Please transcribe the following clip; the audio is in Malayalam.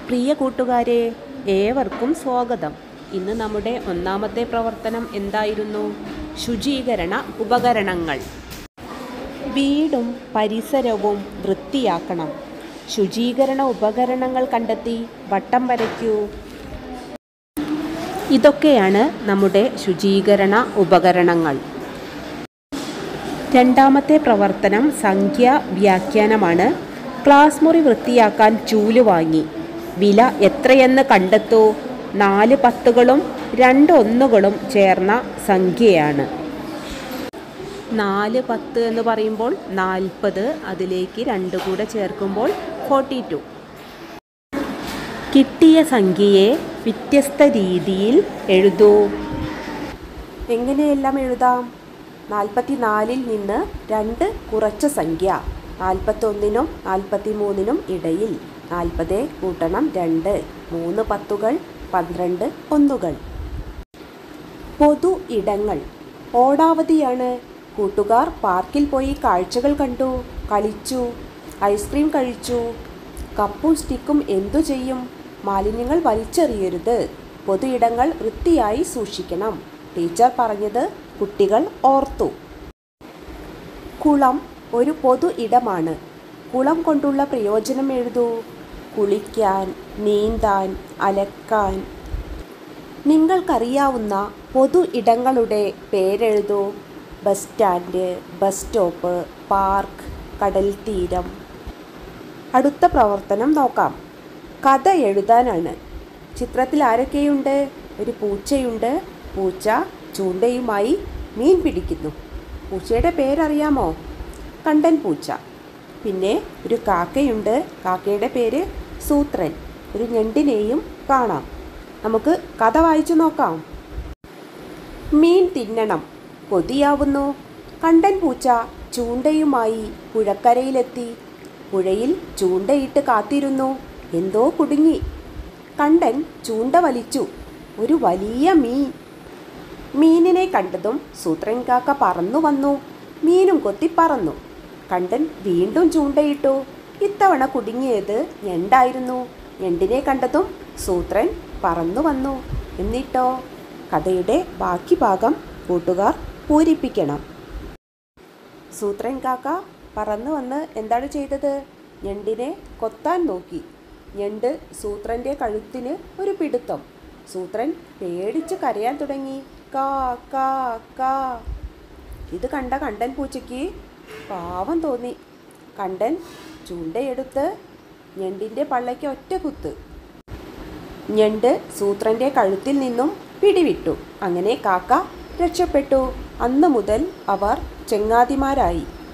പ്രിയ കൂട്ടുകാരെ ഏവർക്കും സ്വാഗതം ഇന്ന് നമ്മുടെ ഒന്നാമത്തെ പ്രവർത്തനം എന്തായിരുന്നു ശുചീകരണ ഉപകരണങ്ങൾ വീടും പരിസരവും വൃത്തിയാക്കണം ശുചീകരണ ഉപകരണങ്ങൾ കണ്ടെത്തി വട്ടം വരയ്ക്കൂ ഇതൊക്കെയാണ് നമ്മുടെ ശുചീകരണ ഉപകരണങ്ങൾ രണ്ടാമത്തെ പ്രവർത്തനം സംഖ്യ വ്യാഖ്യാനമാണ് ക്ലാസ് മുറി വൃത്തിയാക്കാൻ ചൂല് വാങ്ങി വില എത്രയെന്ന് കണ്ടെത്തൂ നാല് പത്തുകളും രണ്ട് ഒന്നുകളും ചേർന്ന സംഖ്യയാണ് നാല് പത്ത് എന്ന് പറയുമ്പോൾ നാൽപ്പത് അതിലേക്ക് രണ്ട് കൂടെ ചേർക്കുമ്പോൾ ഫോർട്ടി ടു കിട്ടിയ സംഖ്യയെ വ്യത്യസ്ത രീതിയിൽ എഴുതൂ എങ്ങനെയെല്ലാം എഴുതാം നാൽപ്പത്തി നാലിൽ നിന്ന് രണ്ട് കുറച്ച സംഖ്യ നാൽപ്പത്തൊന്നിനും നാൽപ്പത്തി മൂന്നിനും ഇടയിൽ നാൽപ്പത് കൂട്ടണം രണ്ട് മൂന്ന് പത്തുകൾ പന്ത്രണ്ട് ഒന്നുകൾ പൊതു ഇടങ്ങൾ ഓടാവധിയാണ് കൂട്ടുകാർ പാർക്കിൽ പോയി കാഴ്ചകൾ കണ്ടു കളിച്ചു ഐസ്ക്രീം കഴിച്ചു കപ്പും സ്റ്റിക്കും എന്തു ചെയ്യും മാലിന്യങ്ങൾ വലിച്ചെറിയരുത് പൊതു ഇടങ്ങൾ വൃത്തിയായി സൂക്ഷിക്കണം ടീച്ചർ പറഞ്ഞത് കുട്ടികൾ ഓർത്തു കുളം ഒരു പൊതു ഇടമാണ് കുളം കൊണ്ടുള്ള പ്രയോജനം എഴുതൂ കുളിക്കാൻ നീന്താൻ അലക്കാൻ നിങ്ങൾക്കറിയാവുന്ന പൊതു ഇടങ്ങളുടെ പേരെഴുതൂ bus stand bus stop park കടൽ തീരം അടുത്ത പ്രവർത്തനം നോക്കാം കഥ എഴുതാനാണ് ചിത്രത്തിൽ ആരൊക്കെയുണ്ട് ഒരു പൂച്ചയുണ്ട് പൂച്ച ചൂണ്ടയുമായി മീൻ പിടിക്കുന്നു പൂച്ചയുടെ പേരറിയാമോ കണ്ടൻ പൂച്ച പിന്നെ ഒരു കാക്കയുണ്ട് കാക്കയുടെ പേര് സൂത്രൻ ഒരു ഞണ്ടിനെയും കാണാം നമുക്ക് കഥ വായിച്ചു നോക്കാം മീൻ തിന്നണം കൊതിയാവുന്നു കണ്ടൻ പൂച്ച ചൂണ്ടയുമായി പുഴക്കരയിലെത്തി പുഴയിൽ ചൂണ്ടയിട്ട് കാത്തിരുന്നു എന്തോ കുടുങ്ങി കണ്ടൻ ചൂണ്ട വലിച്ചു ഒരു വലിയ മീൻ മീനിനെ കണ്ടതും സൂത്രൻ കാക്ക പറന്നു വന്നു മീനും കൊത്തി പറന്നു കണ്ടൻ വീണ്ടും ചൂണ്ടയിട്ടു ഇത്തവണ കുടുങ്ങിയത് ഞണ്ടായിരുന്നു ഞണ്ടിനെ കണ്ടതും സൂത്രൻ പറന്നു വന്നു എന്നിട്ടോ കഥയുടെ ബാക്കി ഭാഗം കൂട്ടുകാർ പൂരിപ്പിക്കണം സൂത്രൻ കാക്ക പറന്നു വന്ന് എന്താണ് ചെയ്തത് ഞണ്ടിനെ കൊത്താൻ നോക്കി ഞണ്ട് സൂത്രൻ്റെ കഴുത്തിന് ഒരു പിടുത്തം സൂത്രൻ പേടിച്ച് കരയാൻ തുടങ്ങി കാ കാ കാ ഇത് കണ്ട കണ്ടൻ പൂച്ചയ്ക്ക് പാവം തോന്നി കണ്ടൻ ചൂണ്ടയെടുത്ത് ഞണ്ടിൻ്റെ പള്ളയ്ക്ക് ഒറ്റ കുത്ത് ഞണ്ട് സൂത്രൻ്റെ കഴുത്തിൽ നിന്നും പിടിവിട്ടു അങ്ങനെ കാക്ക രക്ഷപ്പെട്ടു അന്നു മുതൽ അവർ ചെങ്ങാതിമാരായി